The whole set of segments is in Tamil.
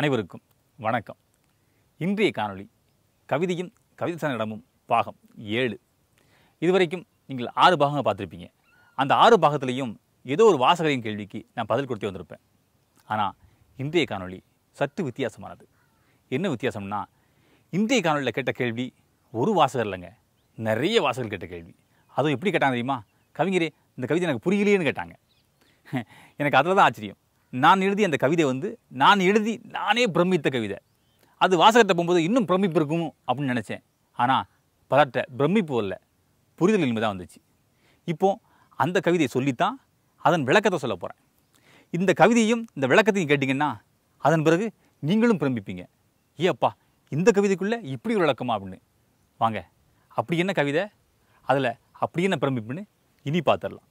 அனைவருக்கும் வணக்கம் இன்றைய காணொளி கவிதையும் கவிதை இடமும் பாகம் ஏழு இதுவரைக்கும் நீங்கள் ஆறு பாகங்கள் பார்த்துருப்பீங்க அந்த ஆறு பாகத்திலையும் ஏதோ ஒரு வாசகரின் கேள்விக்கு நான் பதில் கொடுத்து வந்திருப்பேன் ஆனால் இன்றைய காணொளி சற்று வித்தியாசமானது என்ன வித்தியாசம்னா இன்றைய காணொளியில் கேட்ட கேள்வி ஒரு வாசகர் இல்லைங்க நிறைய வாசகர்கள் கேட்ட கேள்வி அதுவும் எப்படி கேட்டாங்க தெரியுமா கவிஞரே இந்த கவிதை எனக்கு புரியலையேன்னு கேட்டாங்க எனக்கு அதில் தான் ஆச்சரியம் நான் எழுதிய அந்த கவிதை வந்து நான் எழுதி நானே பிரமித்த கவிதை அது வாசகத்தை போகும்போது இன்னும் பிரமிப்பு இருக்கும் அப்படின்னு நினச்சேன் ஆனால் பலர்கிட்ட பிரமிப்பு இல்லை புரிதல் இனிமே தான் வந்துச்சு இப்போ அந்த கவிதையை சொல்லித்தான் அதன் விளக்கத்தை சொல்ல போகிறேன் இந்த கவிதையும் இந்த விளக்கத்தையும் கேட்டிங்கன்னா அதன் பிறகு நீங்களும் பிரமிப்பீங்க ஏ அப்பா இந்த கவிதைக்குள்ளே இப்படி ஒரு விளக்கமா அப்படின்னு வாங்க அப்படி என்ன கவிதை அதில் அப்படி என்ன பிரமிப்புன்னு இனி பார்த்துடலாம்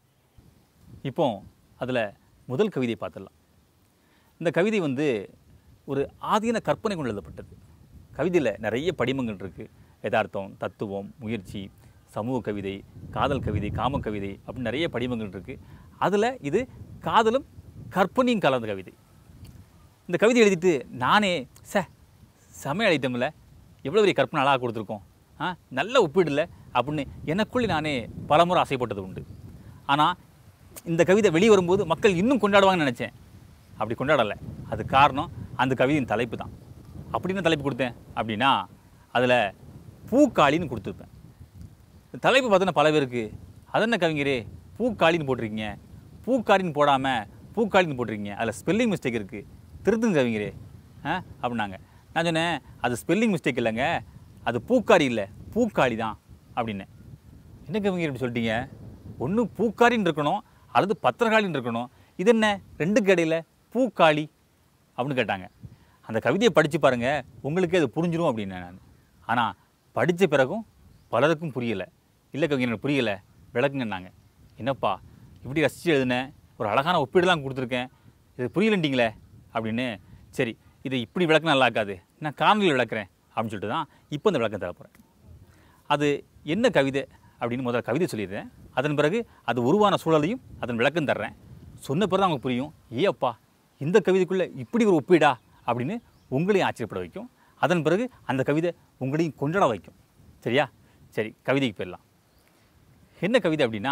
இப்போ அதில் முதல் கவிதை பார்த்துடலாம் இந்த கவிதை வந்து ஒரு ஆதீன கற்பனை கொண்டு எழுதப்பட்டது கவிதையில் நிறைய படிமங்கள் இருக்குது யதார்த்தம் தத்துவம் முயற்சி சமூக கவிதை காதல் கவிதை காம கவிதை அப்படின்னு நிறைய படிமங்கள் இருக்குது அதில் இது காதலும் கற்பனையும் கலந்த கவிதை இந்த கவிதை எழுதிட்டு நானே ச சமையல் ஐட்டமில் எவ்வளோ பெரிய கற்பனை அழகாக கொடுத்துருக்கோம் ஆ நல்ல ஒப்பீடு அப்படின்னு எனக்குள்ளே நானே பலமுறை ஆசைப்பட்டது உண்டு ஆனால் இந்த கவிதை வெளியே வரும்போது மக்கள் இன்னும் கொண்டாடுவாங்கன்னு நினச்சேன் அப்படி கொண்டாடலை அது காரணம் அந்த கவிதையின் தலைப்பு தான் அப்படி என்ன தலைப்பு கொடுத்தேன் அப்படின்னா அதில் பூக்காளின்னு கொடுத்துருப்பேன் இந்த தலைப்பு பார்த்தோன்னா பல பேருக்கு அது என்ன கவிஞரே பூக்காளின்னு போட்டிருக்கீங்க பூக்காளின்னு போடாமல் பூக்காளின்னு போட்டிருக்கீங்க அதில் ஸ்பெல்லிங் மிஸ்டேக் இருக்குது திருத்துங்க கவிஞரே ஆ அப்படின்னாங்க நான் சொன்னேன் அது ஸ்பெல்லிங் மிஸ்டேக் இல்லைங்க அது பூக்காரி இல்லை பூக்காளி தான் அப்படின்னேன் என்ன கவிஞர் இப்படி சொல்லிட்டீங்க ஒன்று பூக்காரின்னு இருக்கணும் அல்லது பத்திரகாளின்னு இருக்கணும் இது என்ன ரெண்டுக்கு இடையில பூக்காளி அப்படின்னு கேட்டாங்க அந்த கவிதையை படித்து பாருங்கள் உங்களுக்கே அது புரிஞ்சிரும் அப்படின்னேன் நான் ஆனால் படித்த பிறகும் பலருக்கும் புரியலை இல்லை கவிஞர் எனக்கு புரியலை விளக்குங்கன்னாங்க என்னப்பா இப்படி ரசித்து எழுதினேன் ஒரு அழகான ஒப்பீடுலாம் கொடுத்துருக்கேன் இது புரியலண்டிங்களே அப்படின்னு சரி இதை இப்படி விளக்குனா நல்லா இருக்காது நான் காணொலியில் விளக்குறேன் அப்படின்னு சொல்லிட்டு தான் இப்போ இந்த விளக்கம் தர போகிறேன் அது என்ன கவிதை அப்படின்னு முதல்ல கவிதை சொல்லிடுறேன் அதன் பிறகு அது உருவான சூழலையும் அதன் விளக்கம் தர்றேன் சொன்ன பிறகு தான் உங்களுக்கு புரியும் ஏ அப்பா இந்த கவிதைக்குள்ளே இப்படி ஒரு ஒப்பீடா அப்படின்னு உங்களையும் ஆச்சரியப்பட வைக்கும் அதன் பிறகு அந்த கவிதை உங்களையும் கொண்டாட வைக்கும் சரியா சரி கவிதைக்கு போயிடலாம் என்ன கவிதை அப்படின்னா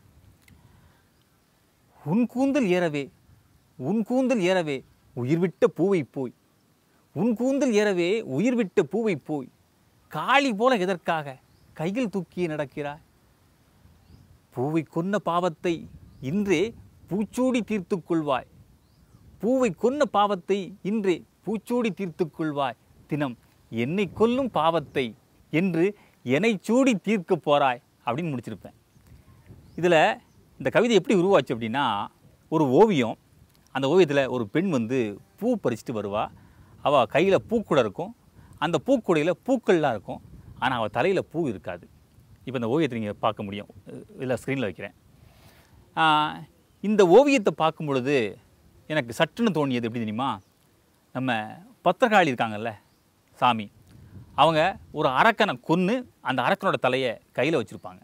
உன் கூந்தல் ஏறவே உன் கூந்தல் ஏறவே உயிர் விட்ட பூவை போய் உன் கூந்தல் ஏறவே உயிர் விட்ட பூவை போய் காளி போல எதற்காக கையில் தூக்கி நடக்கிறாய் பூவை கொன்ன பாவத்தை இன்றே பூச்சூடி தீர்த்துக் கொள்வாய் பூவை கொன்ன பாவத்தை இன்றே பூச்சூடி தீர்த்துக் கொள்வாய் தினம் என்னை கொல்லும் பாவத்தை என்று என்னை சூடி தீர்க்க போறாய் அப்படின்னு முடிச்சிருப்பேன் இதில் இந்த கவிதை எப்படி உருவாச்சு அப்படின்னா ஒரு ஓவியம் அந்த ஓவியத்தில் ஒரு பெண் வந்து பூ பறிச்சுட்டு வருவா அவள் கையில் பூக்கூடை இருக்கும் அந்த பூக்கூடையில் பூக்கள்லாம் இருக்கும் ஆனால் அவள் தலையில் பூ இருக்காது இப்போ இந்த ஓவியத்தை நீங்கள் பார்க்க முடியும் இதில் ஸ்க்ரீனில் வைக்கிறேன் ஆஹ், இந்த ஓவியத்தை பார்க்கும் பொழுது எனக்கு சட்டுன்னு தோணியது எப்படி தெரியுமா நம்ம பத்திரகாளி இருக்காங்கல்ல சாமி அவங்க ஒரு அரக்கனை கொன்று அந்த அரக்கனோட தலையை கையில் வச்சுருப்பாங்க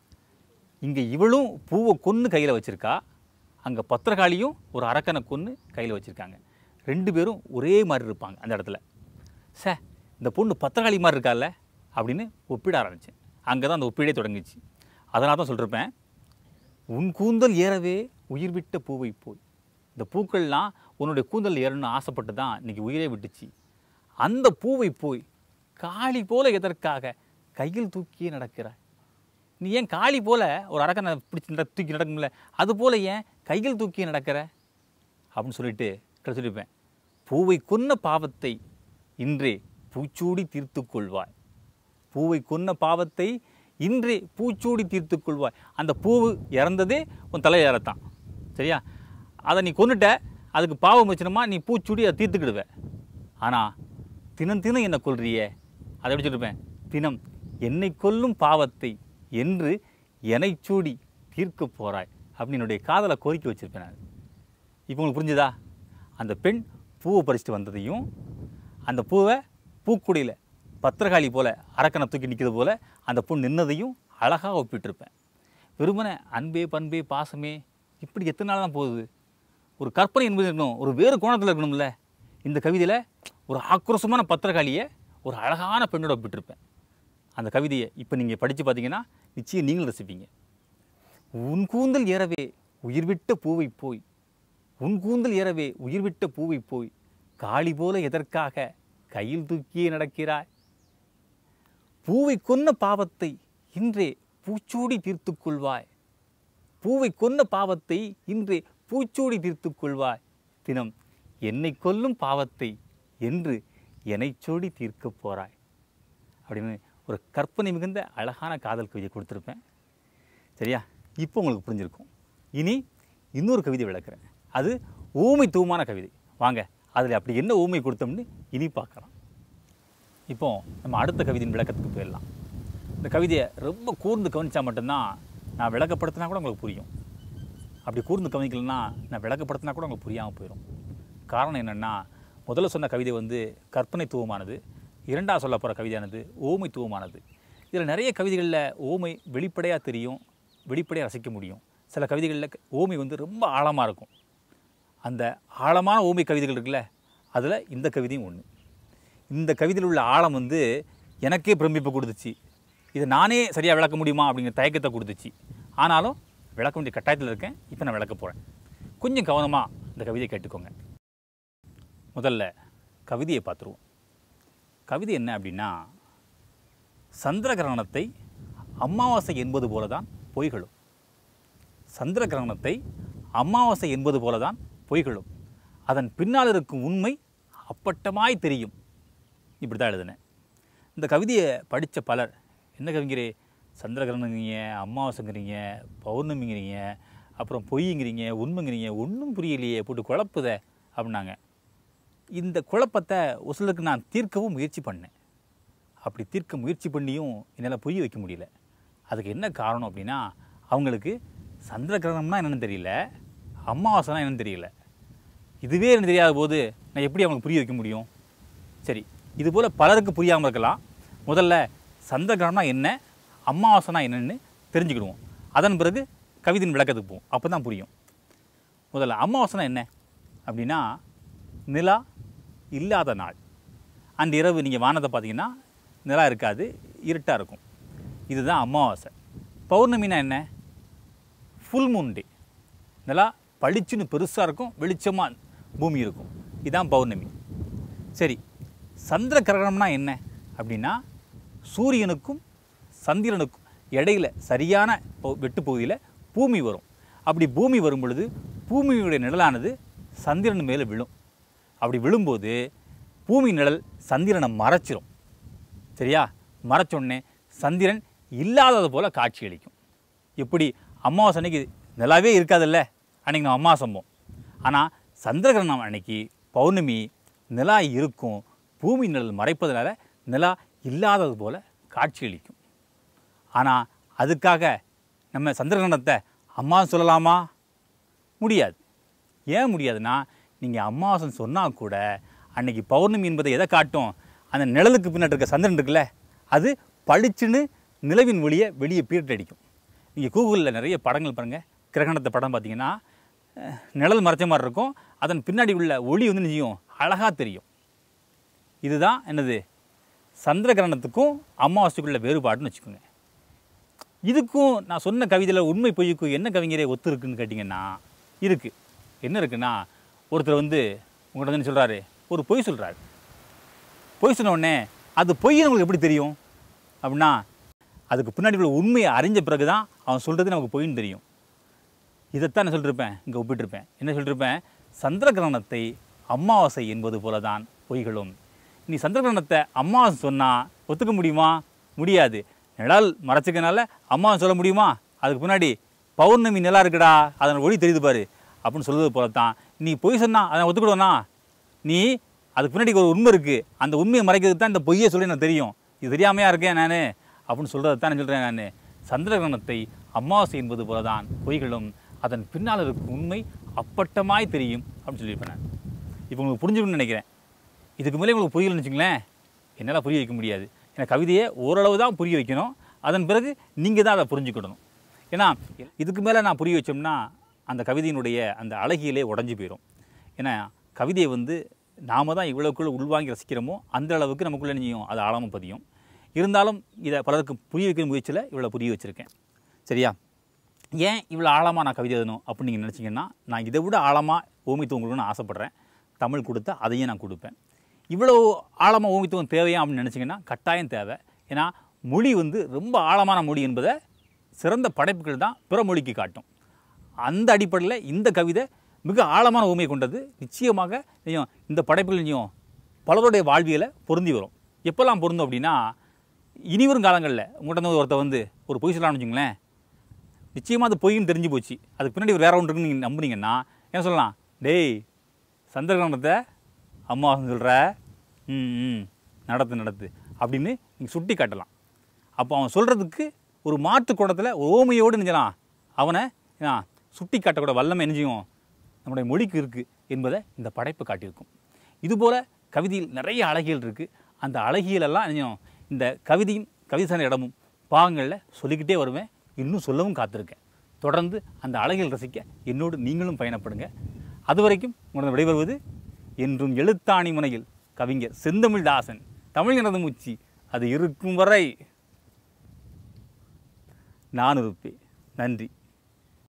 இங்கே இவளும் பூவை கொன்று கையில் வச்சுருக்கா அங்கே பத்திரகாளியும் ஒரு அரக்கனை கொன்று கையில் வச்சுருக்காங்க ரெண்டு பேரும் ஒரே மாதிரி இருப்பாங்க அந்த இடத்துல சே இந்த பொண்ணு பத்திரகாளி மாதிரி இருக்கால்ல அப்படின்னு ஒப்பிட ஆரம்பித்தேன் அங்கே தான் அந்த ஒப்பீடே தொடங்குச்சு அதனால தான் சொல்லிருப்பேன் உன் கூந்தல் ஏறவே உயிர் விட்ட பூவை போய் இந்த பூக்கள்லாம் உன்னுடைய கூந்தல் ஏறணும்னு ஆசைப்பட்டு தான் இன்றைக்கி உயிரே விட்டுச்சு அந்த பூவை போய் காளி போல எதற்காக கையில் தூக்கியே நடக்கிறாய் நீ ஏன் காளி போல ஒரு அரக்கனை பிடிச்சி நட தூக்கி நடக்கும்ல அது போல ஏன் கையில் தூக்கி நடக்கிற அப்படின்னு சொல்லிட்டு கடைசி சொல்லியிருப்பேன் பூவை கொன்ன பாவத்தை இன்றே பூச்சூடி தீர்த்து கொள்வாய் பூவை கொன்ன பாவத்தை இன்றே பூச்சூடி தீர்த்து கொள்வாய் அந்த பூவு இறந்ததே உன் தலை ஏறத்தான் சரியா அதை நீ கொன்னுட்ட அதுக்கு பாவம் வச்சுனமா நீ பூச்சூடி அதை தீர்த்துக்கிடுவ ஆனால் தினம் தினம் என்னை கொல்றியே அதை எப்படி சொல்லிருப்பேன் தினம் என்னை கொல்லும் பாவத்தை என்று என்னை சூடி தீர்க்க போறாய் அப்படின்னு என்னுடைய காதலை கோரிக்கை வச்சிருப்பேன் நான் இப்போ உங்களுக்கு புரிஞ்சுதா அந்த பெண் பூவை பறிச்சுட்டு வந்ததையும் அந்த பூவை பூக்குடியில் பத்திரகாளி போல அரக்கனை தூக்கி நிற்கிறது போல அந்த பொண்ணு நின்னதையும் அழகாக ஒப்பிட்டிருப்பேன் வெறுமனே அன்பே பண்பே பாசமே இப்படி எத்தனை நாள் தான் போகுது ஒரு கற்பனை என்பது இருக்கணும் ஒரு வேறு கோணத்தில் இருக்கணும்ல இந்த கவிதையில் ஒரு ஆக்ரோஷமான பத்திரகாளியை ஒரு அழகான பெண்ணோட ஒப்பிட்டிருப்பேன் அந்த கவிதையை இப்போ நீங்கள் படித்து பார்த்தீங்கன்னா நிச்சயம் நீங்களும் ரசிப்பீங்க உன் கூந்தல் ஏறவே உயிர்விட்ட பூவை போய் உன் கூந்தல் ஏறவே உயிர்விட்ட பூவை போய் காளி போல எதற்காக கையில் தூக்கியே நடக்கிறாய் பூவை கொன்ன பாவத்தை இன்றே பூச்சூடி தீர்த்துக் கொள்வாய் பூவை கொன்ன பாவத்தை இன்றே பூச்சூடி தீர்த்துக் கொள்வாய் தினம் என்னை கொல்லும் பாவத்தை என்று என்னைச் சூடி தீர்க்கப் போறாய் அப்படின்னு ஒரு கற்பனை மிகுந்த அழகான காதல் கவிதை கொடுத்துருப்பேன் சரியா இப்போ உங்களுக்கு புரிஞ்சிருக்கும் இனி இன்னொரு கவிதை விளக்குறேன் அது ஊமை தூமான கவிதை வாங்க அதில் அப்படி என்ன ஊமை கொடுத்தோம்னு இனி பார்க்கலாம் இப்போ நம்ம அடுத்த கவிதையின் விளக்கத்துக்கு போயிடலாம் இந்த கவிதையை ரொம்ப கூர்ந்து கவனிச்சா மட்டும்தான் நான் விளக்கப்படுத்தினா கூட உங்களுக்கு புரியும் அப்படி கூர்ந்து கவனிக்கலன்னா நான் விளக்கப்படுத்தினா கூட உங்களுக்கு புரியாமல் போயிடும் காரணம் என்னென்னா முதல்ல சொன்ன கவிதை வந்து கற்பனைத்துவமானது இரண்டாவது சொல்ல போகிற கவிதையானது ஓமைத்துவமானது இதில் நிறைய கவிதைகளில் ஓமை வெளிப்படையாக தெரியும் வெளிப்படையாக ரசிக்க முடியும் சில கவிதைகளில் ஓமை வந்து ரொம்ப ஆழமாக இருக்கும் அந்த ஆழமான ஓமை கவிதைகள் இருக்குல்ல அதில் இந்த கவிதையும் ஒன்று இந்த கவிதையில் உள்ள ஆழம் வந்து எனக்கே பிரமிப்பு கொடுத்துச்சு இதை நானே சரியாக விளக்க முடியுமா அப்படிங்கிற தயக்கத்தை கொடுத்துச்சு ஆனாலும் விளக்க வேண்டிய கட்டாயத்தில் இருக்கேன் இப்போ நான் விளக்க போகிறேன் கொஞ்சம் கவனமாக இந்த கவிதையை கேட்டுக்கோங்க முதல்ல கவிதையை பார்த்துருவோம் கவிதை என்ன அப்படின்னா சந்திர கிரகணத்தை அமாவாசை என்பது போல தான் பொய்களும் சந்திர கிரகணத்தை அமாவாசை என்பது போல தான் பொய்களும் அதன் பின்னால் இருக்கும் உண்மை அப்பட்டமாய் தெரியும் இப்படி தான் எழுதினேன் இந்த கவிதையை படித்த பலர் என்ன கவிஞரே சந்திரகிரகணங்கிறீங்க அமாவாசைங்கிறீங்க பௌர்ணமிங்கிறீங்க அப்புறம் பொய்ங்கிறீங்க உண்மைங்கிறீங்க ஒன்றும் புரியலையே போட்டு குழப்புத அப்படின்னாங்க இந்த குழப்பத்தை ஒசலுக்கு நான் தீர்க்கவும் முயற்சி பண்ணேன் அப்படி தீர்க்க முயற்சி பண்ணியும் என்னால் புரிய வைக்க முடியல அதுக்கு என்ன காரணம் அப்படின்னா அவங்களுக்கு சந்திர கிரகணம்னா என்னென்னு தெரியல அமாவாசைனா என்னன்னு தெரியல இதுவே எனக்கு தெரியாத போது நான் எப்படி அவங்களுக்கு புரிய வைக்க முடியும் சரி இது போல் பலருக்கு புரியாமல் இருக்கலாம் முதல்ல சந்திர கிரகணம்னா என்ன அமாவாசைனா என்னன்னு தெரிஞ்சுக்கிடுவோம் அதன் பிறகு கவிதையின் விளக்கத்துக்கு போவோம் அப்போ தான் புரியும் முதல்ல அமாவாசைனா என்ன அப்படின்னா நிலா இல்லாத நாள் அன்று இரவு நீங்கள் வானத்தை பார்த்தீங்கன்னா நிலா இருக்காது இருட்டாக இருக்கும் இதுதான் அமாவாசை பௌர்ணமினா என்ன ஃபுல் மூன் டே நிலா பளிச்சுன்னு பெருசாக இருக்கும் வெளிச்சமாக பூமி இருக்கும் இதுதான் பௌர்ணமி சரி சந்திர கிரகணம்னா என்ன அப்படின்னா சூரியனுக்கும் சந்திரனுக்கும் இடையில சரியான ப- வெட்டு பகுதியில் பூமி வரும் அப்படி பூமி வரும் பொழுது பூமியுடைய நிழலானது சந்திரன் மேலே விழும் அப்படி விழும்போது பூமி நிழல் சந்திரனை மறைச்சிரும் சரியா மறைச்சோடனே சந்திரன் இல்லாதது போல காட்சி அளிக்கும் எப்படி அமாவாசை அன்னைக்கு நிலாவே இருக்காதுல்ல அன்னைக்கு நம்ம அமாவாசம்போம் ஆனால் சந்திரகிரகணம் அன்னைக்கு பௌர்ணமி நிலா இருக்கும் பூமி நிழல் மறைப்பதனால நிலா இல்லாதது போல காட்சி அளிக்கும் ஆனால் அதுக்காக நம்ம சந்திரகிரகணத்தை அம்மா சொல்லலாமா முடியாது ஏன் முடியாதுன்னா நீங்கள் அமாவாசைன்னு சொன்னால் கூட அன்னைக்கு பௌர்ணமி என்பதை எதை காட்டும் அந்த நிழலுக்கு பின்னாடி இருக்க சந்திரன் இருக்குல்ல அது பளிச்சுன்னு நிலவின் ஒளியை வெளியே பீரிட்டு அடிக்கும் நீங்கள் கூகுளில் நிறைய படங்கள் பாருங்கள் கிரகணத்தை படம் பார்த்தீங்கன்னா அஹ், நிழல் மறைச்ச மாதிரி இருக்கும் அதன் பின்னாடி உள்ள ஒளி வந்து நிச்சயம் அழகாக தெரியும் இதுதான் என்னது சந்திர கிரகணத்துக்கும் அமாவாசைக்குள்ள வேறுபாடுன்னு வச்சுக்கோங்க இதுக்கும் நான் சொன்ன கவிதையில் உண்மை பொய்க்கும் என்ன கவிஞரே ஒத்து இருக்குன்னு கேட்டிங்கன்னா இருக்குது என்ன இருக்குன்னா ஒருத்தர் வந்து உங்கள்கிட்ட வந்து சொல்கிறாரு ஒரு பொய் சொல்கிறாரு பொய் சொன்ன உடனே அது பொய்ன்னு உங்களுக்கு எப்படி தெரியும் அப்படின்னா அதுக்கு பின்னாடி உள்ள உண்மையை அறிஞ்ச பிறகு தான் அவன் சொல்கிறது நமக்கு பொய்ன்னு தெரியும் இதைத்தான் நான் சொல்லியிருப்பேன் இங்கே ஒப்பிட்டிருப்பேன் என்ன சொல்லியிருப்பேன் சந்திர கிரகணத்தை அமாவாசை என்பது போல தான் பொய்களும் நீ சந்திர கிரகணத்தை அமாவாசை சொன்னால் ஒத்துக்க முடியுமா முடியாது நிழல் மறைச்சிக்கனால அம்மாவை சொல்ல முடியுமா அதுக்கு முன்னாடி பௌர்ணமி நிலா இருக்குடா அதன் ஒளி தெரியுது பாரு அப்படின்னு சொல்வது போல தான் நீ பொய் சொன்னா அதை ஒத்துக்கிடுவேனா நீ அதுக்கு பின்னாடி ஒரு உண்மை இருக்குது அந்த உண்மையை மறைக்கிறதுக்கு தான் இந்த பொய்யை சொல்லி எனக்கு தெரியும் இது தெரியாமையா இருக்கேன் நான் அப்படின்னு சொல்கிறத தான் நான் சொல்கிறேன் நான் சந்திரகிரகணத்தை அமாவாசை என்பது போல தான் பொய்களும் அதன் பின்னால் இருக்கும் உண்மை அப்பட்டமாய் தெரியும் அப்படின்னு சொல்லியிருப்பேன் நான் இப்போ உங்களுக்கு புரிஞ்சுக்கணும்னு நினைக்கிறேன் இதுக்கு மேலே உங்களுக்கு புரியலன்னு வச்சுங்களேன் என்னால் புரிய வைக்க முடியாது ஏன்னா கவிதையை ஓரளவு தான் புரிய வைக்கணும் அதன் பிறகு நீங்கள் தான் அதை புரிஞ்சுக்கிடணும் ஏன்னா இதுக்கு மேலே நான் புரிய வச்சோம்னா அந்த கவிதையினுடைய அந்த அழகியலே உடஞ்சி போயிடும் ஏன்னா கவிதையை வந்து நாம தான் இவ்வளோக்குள்ள உள்வாங்கி ரசிக்கிறோமோ அந்த அளவுக்கு நமக்குள்ளே நிச்சயம் அது ஆழமாக பதியும் இருந்தாலும் இதை பலருக்கு புரிய வைக்கிற முயற்சியில் இவ்வளோ புரிய வச்சுருக்கேன் சரியா ஏன் இவ்வளோ ஆழமாக நான் கவிதை எழுதணும் அப்படின்னு நீங்கள் நினச்சிங்கன்னா நான் இதை விட ஆழமாக ஓமித்துவம் கொடுக்கணும்னு ஆசைப்பட்றேன் தமிழ் கொடுத்தா அதையும் நான் கொடுப்பேன் இவ்வளோ ஆழமாக ஓமித்துவம் தேவையா அப்படின்னு நினச்சிங்கன்னா கட்டாயம் தேவை ஏன்னா மொழி வந்து ரொம்ப ஆழமான மொழி என்பதை சிறந்த படைப்புகள் தான் பிற மொழிக்கு காட்டும் அந்த அடிப்படையில் இந்த கவிதை மிக ஆழமான உண்மையை கொண்டது நிச்சயமாக நிச்சயம் இந்த படைப்புகள் நிச்சயம் பலருடைய வாழ்வியலை பொருந்தி வரும் எப்போல்லாம் பொருந்தும் அப்படின்னா இனிவரும் காலங்களில் உங்கள்கிட்ட வந்து ஒருத்தர் வந்து ஒரு பொய் சொல்லலாம்னு வச்சுங்களேன் நிச்சயமாக அது பொய்ன்னு தெரிஞ்சு போச்சு அதுக்கு பின்னாடி வேற ஒன்று இருக்குன்னு நீங்கள் நம்புனீங்கன்னா என்ன சொல்லலாம் டேய் சந்திரகிரகணத்தை அம்மா சொல்கிற ம் ம் நடத்து நடத்து அப்படின்னு நீங்கள் சுட்டி காட்டலாம் அப்போ அவன் சொல்கிறதுக்கு ஒரு மாற்று குணத்தில் ஒரு ஓமையோடு நெஞ்சலாம் அவனை ஏன்னா சுட்டி காட்டக்கூட வல்லமை நெஞ்சியும் நம்முடைய மொழிக்கு இருக்குது என்பதை இந்த படைப்பு காட்டியிருக்கும் இதுபோல் கவிதையில் நிறைய அழகியல் இருக்குது அந்த அழகியலெல்லாம் நெஞ்சம் இந்த கவிதையும் கவிதைசான இடமும் பாகங்களில் சொல்லிக்கிட்டே வருவேன் இன்னும் சொல்லவும் காத்திருக்கேன் தொடர்ந்து அந்த அழகியல் ரசிக்க என்னோடு நீங்களும் பயணப்படுங்க அது வரைக்கும் உங்களது விடைபெறுவது என்றும் எழுத்தாணி முனையில் கவிஞர் செந்தமிழ் தாசன் தமிழ் எனது மூச்சு அது இருக்கும் வரை நான் இருப்பேன் நன்றி